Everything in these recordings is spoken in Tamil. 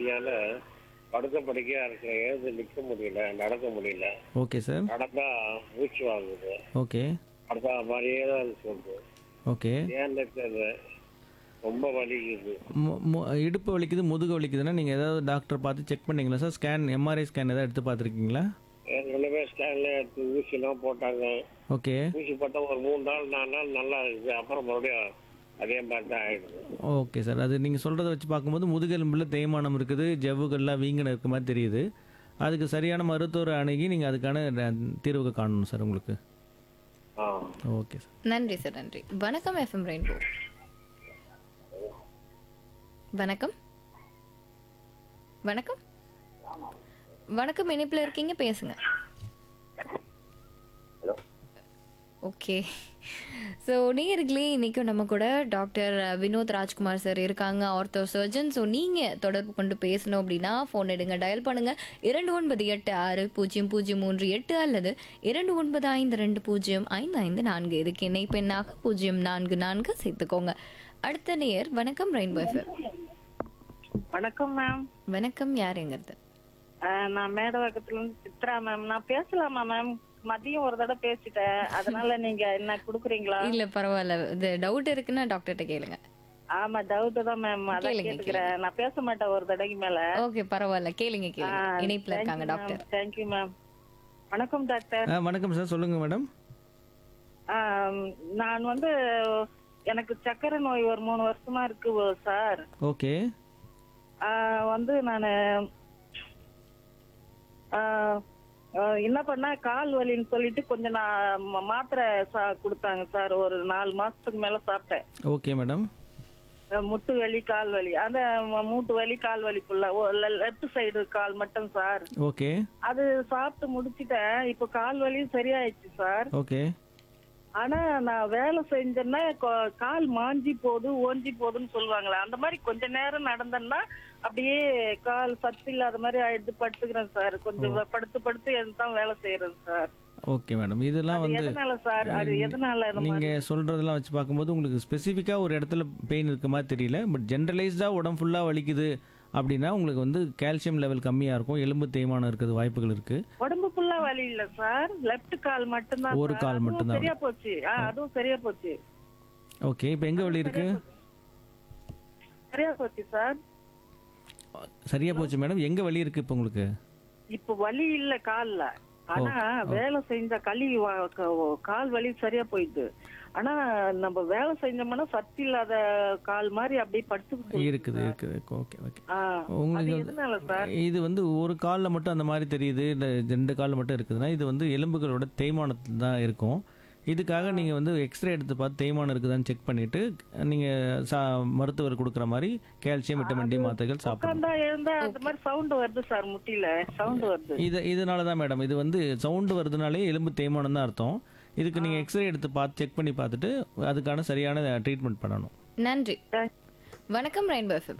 வலியால படுக்க படுக்கையா இருக்கு எழுந்து நிக்க முடியல நடக்க முடியல ஓகே சார் நடந்தா மூச்சு வாங்குது ஓகே அடுத்த மாதிரியே தான் சொல்லுது ஓகே ஏன்னு தெரியல ரொம்ப வலிக்குது மு- மு- இடுப்பு வலிக்குது முதுகு வலிக்குதுன்னா நீங்கள் ஏதாவது டாக்டர் பார்த்து செக் பண்ணீங்களா சார் ஸ்கேன் எம்ஆர்ஐ ஸ்கேன் ஏதாவது எடுத்து பார்த்துருக்கீங்களா ஏற்கனவே ஸ்கேன்ல எடுத்து ஊசிலாம் போட்டாங்க ஓகே ஊசி போட்ட ஒரு மூணு நாள் நாலு நாள் நல்லா இருக்குது அப்புறம் மறுபடியும் அதே மாதிரி தான் ஆயிடுது ஓகே சார் அது நீங்கள் சொல்கிறத வச்சு பார்க்கும்போது முதுகெலும்பில் தேய்மானம் இருக்குது ஜவ்வுகள்லாம் வீங்கின இருக்க மாதிரி தெரியுது அதுக்கு சரியான மருத்துவரை அணுகி நீங்கள் அதுக்கான ர- தீர்வு காணணும் சார் உங்களுக்கு ஆ ஓகே சார் நன்றி சார் நன்றி வணக்கம் எஃப்எம் ரெயின்போ வணக்கம் வணக்கம் வணக்கம் இணைப்பில் இருக்கீங்க பேசுங்க ஓகே ஸோ நேயர்களே இன்றைக்கும் நம்ம கூட டாக்டர் வினோத் ராஜ்குமார் சார் இருக்காங்க ஆர்த்தோ சர்ஜன் ஸோ நீங்கள் தொடர்பு கொண்டு பேசணும் அப்படின்னா ஃபோன் எடுங்க டயல் பண்ணுங்கள் இரண்டு ஒன்பது எட்டு ஆறு பூஜ்ஜியம் பூஜ்ஜியம் மூன்று எட்டு அல்லது இரண்டு ஒன்பது ஐந்து ரெண்டு பூஜ்ஜியம் ஐந்து ஐந்து நான்கு இதுக்கு இணை பெண்ணாக பூஜ்ஜியம் நான்கு நான்கு சேர்த்துக்கோங்க அடுத்த நேயர் வணக்கம் ரெயின்போ எஃப்எம் வணக்கம் மேம் வணக்கம் யாருங்கிறது அஹ் நான் மேடவாக்கத்துல இருந்து சித்ரா மேம் நான் பேசலாமா மேம் மதியம் ஒரு தடவை பேசிட்டேன் அதனால நீங்க என்ன குடுக்குறீங்களா இல்லை பரவாயில்ல இது டவுட் இருக்குன்னா டாக்டர்கிட்ட கேளுங்க ஆமா டவுட் தான் மேம் அதான் கேளுங்க, கேட்டுக்கிறேன் நான் பேச மாட்டேன் ஒரு தடவைக்கு மேல ஓகே பரவாயில்ல கேளுங்க கேளுங்க இணைப்பில் இருக்காங்க டாக்டர் தேங்க்யூ மேம் வணக்கம் டாக்டர் ஆ வணக்கம் சார் சொல்லுங்கள் மேடம் ஆம், நான் வந்து எனக்கு சக்கரை நோய் ஒரு மூணு வருஷமா இருக்கு சார் ஓகே ஆஹ் வந்து நான் என்ன பண்ண கால் வலின்னு சொல்லிட்டு கொஞ்சம் நான் ம- மாத்திரை சா- கொடுத்தாங்க சார் ஒரு நாலு மாசத்துக்கு மேல சாப்பிட்டேன் ஓகே மேடம் அஹ் முட்டு வலி கால் வலி அந்த ம- மூட்டு வலி கால் வலிக்குள்ள லெஃப்ட் சைடு கால் மட்டும் சார் ஓகே அது சாப்பிட்டு முடிச்சிட்டேன் இப்ப கால் வலியும் சரியாயிடுச்சு சார் ஓகே ஆனா நான் வேலை செஞ்சேன்னா கொ- கால் மாஞ்சி போகுது ஓஞ்சி போகுதுன்னு சொல்லுவாங்களே அந்த மாதிரி கொஞ்ச நேரம் நடந்தேன்னா அப்படியே கால் சத்து இல்லாத மாதிரி ஆயிடுது படுத்துக்கிறேன் சார் கொஞ்சம் படுத்து படுத்து தான் வேலை செய்யறேன் சார் ஓகே மேடம் இதெல்லாம் வந்து எதனால சார் அது எதனால இந்த மாதிரி? நீங்கள் சொல்கிறதெல்லாம் வச்சு பார்க்கும்போது உங்களுக்கு ஸ்பெசிஃபிக்காக ஒரு இடத்துல பெயின் இருக்க மாதிரி தெரியல பட் ஜென்ரலைஸ்டாக உடம்பு ஃபுல்லாக வலிக்குது அப்படின்னா உங்களுக்கு வந்து கால்சியம் லெவல் கம்மியாக இருக்கும் எலும்பு தேய்மானம் இருக்கிறது வாய்ப்புகள் இருக்குது உடம்பு ஃபுல்லா வலி இல்ல சார் லெஃப்ட் கால் மட்டும்தான் ஒரு சார். கால் அதுவும் மட்டும்தான். சரியா போச்சு ஆ, அதுவும் சரியா போச்சு ஓகே இப்போ எங்கே வலி இருக்குது சரியா போச்சு சார் சரியாக போச்சு மேடம் எங்கே வலி இருக்குது இப்போ உங்களுக்கு இப்ப வலி இல்ல கால்ல ஆனா வேலை செஞ்ச களி வ- க- கால் வலி சரியா போயிடுது ஆனா நம்ம வேலை செஞ்சோம்னா சத்து இல்லாத கால் மாதிரி அப்படியே படுத்து இருக்குது இருக்குது ஓகே ஓகே ஆ, உங்களுக்கு அது வந்து- எதனால சார் இது வந்து ஒரு காலில் மட்டும் அந்த மாதிரி தெரியுது இல்லை ரெண்டு காலில் மட்டும் இருக்குதுன்னா இது வந்து எலும்புகளோட தேய்மானத்தில் தான் இருக்கும் இதுக்காக நீங்கள் வந்து எக்ஸ்ரே எடுத்து பார்த்து தேய்மானம் இருக்குதான்னு செக் பண்ணிவிட்டு நீங்கள் சா மருத்துவர் கொடுக்குற மாதிரி கால்சியம் விட்டமின் டி மாத்திரைகள் சாப்பிடணும் உட்காந்தா எழுந்தா அந்த மாதிரி சவுண்ட் வருது சார் முட்டியில சவுண்ட் வருது இது இதனால தான் மேடம் இது வந்து சவுண்டு வருதுனாலே எலும்பு தேய்மானம் தான் அர்த்தம் இதுக்கு நீங்கள் எக்ஸ்ரே எடுத்து பார்த்து செக் பண்ணி பார்த்துட்டு அதுக்கான சரியான ட்ரீட்மெண்ட் பண்ணணும் நன்றி வணக்கம் ரெயின்போ எஃப்எம்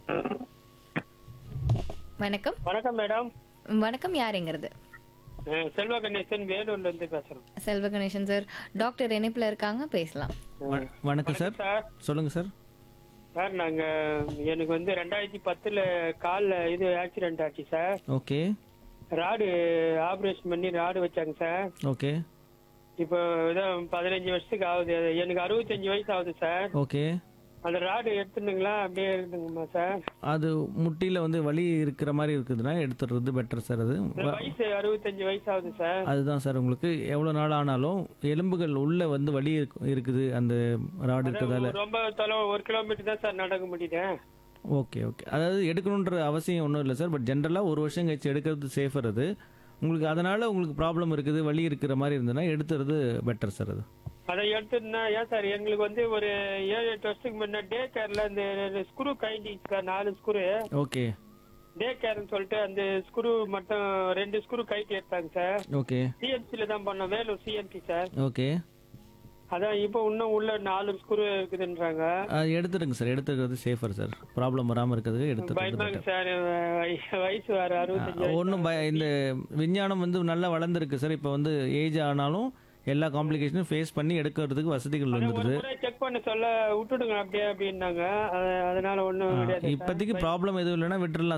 வணக்கம் வணக்கம் மேடம் வணக்கம் யாருங்கிறது அஹ் செல்வ கணேசன் வேலூர்ல இருந்து பேசுறேன் செல்வ கணேசன் சார் டாக்டர் இணைப்பில் இருக்காங்க பேசலாம் வ- வணக்கம் சார் சார் சொல்லுங்கள் சார் சார் நாங்க எனக்கு வந்து ரெண்டாயிரத்தி பத்துல கால்ல இது ஆக்சிடென்ட் ஆச்சு சார் ஓகே ராடு ஆபரேஷன் பண்ணி ராடு வச்சாங்க சார் ஓகே இப்போ இதான் பதினஞ்சு வருஷத்துக்கு ஆகுது எனக்கு அறுபத்தஞ்சு வயசு ஆகுது சார் ஓகே அந்த ராடு எடுத்துனுங்களா அப்படியே இருக்குங்கம்மா சார் அது முட்டியில் வந்து வலி இருக்கிற மாதிரி இருக்குதுன்னா எடுத்துடுறது பெட்டர் சார் அது வ- வயசு அறுபத்தஞ்சு வயசு ஆகுது சார் அதுதான் சார் உங்களுக்கு எவ்வளோ நாள் ஆனாலும் எலும்புகள் உள்ள வந்து வலி இருக்கு- இருக்குது அந்த ராடு இருக்கிறதால ரொம்ப தொலைவு ஒரு கிலோமீட்டர் தான் சார் நடக்க முடியுது ஓகே ஓகே அதாவது எடுக்கணுன்ற அவசியம் ஒன்றும் இல்லை சார் பட் ஜென்ரலாக ஒரு வருஷம் கழிச்சு எடுக்கிறது சேஃபர் அது உங்களுக்கு அதனால உங்களுக்கு ப்ராப்ளம் இருக்குது வலி இருக்கிற மாதிரி இருந்ததுன்னா எடுத்துறது பெட்டர் சார் அது அதை எடுத்துனா ஏன் சார் எங்களுக்கு வந்து ஒரு ஏழு எட்டு வருஷத்துக்கு முன்ன டே கேர்ல இந்த ஸ்க்ரூ கைண்டிங் சார் நாலு ஸ்க்ரூ ஓகே டே கேர்னு சொல்லிட்டு அந்த ஸ்க்ரூ மட்டும் ரெண்டு ஸ்க்ரூ கைட்டி எடுத்தாங்க சார் ஓகே சிஎன்சில தான் பண்ணோம் வேலூர் சிஎன்சி சார் ஓகே அதான் இப்போ இன்னும் உள்ள நாலு ஸ்க்ரூ இருக்குதுன்றாங்க அது எடுத்துடுங்க சார் எடுத்துக்கிறது சேஃபர் சார் ப்ராப்ளம் வராமல் இருக்கிறது எடுத்துக்கிறது பயமாங்க better. சார் வய- வயசு வேற அறுபத்தஞ்சு வயசு. ஒன்றும் பய இந்த விஞ்ஞானம் வந்து நல்லா வளர்ந்துருக்கு சார் இப்போ வந்து ஏஜ் ஆனாலும் எல்லா காம்ப்ளிகேஷனும் ஃபேஸ் பண்ணி எடுக்கிறதுக்கு வசதிகள் ஒரு வந்துடுது முறை செக் பண்ண சொல்ல விட்டுடுங்க அப்படியே அப்படின்னாங்க அது- அதனால ஒண்ணும் கிடையாது இப்போதைக்கு ப்ராப்ளம் எதுவும் இல்லைன்னா விட்டுறலாம்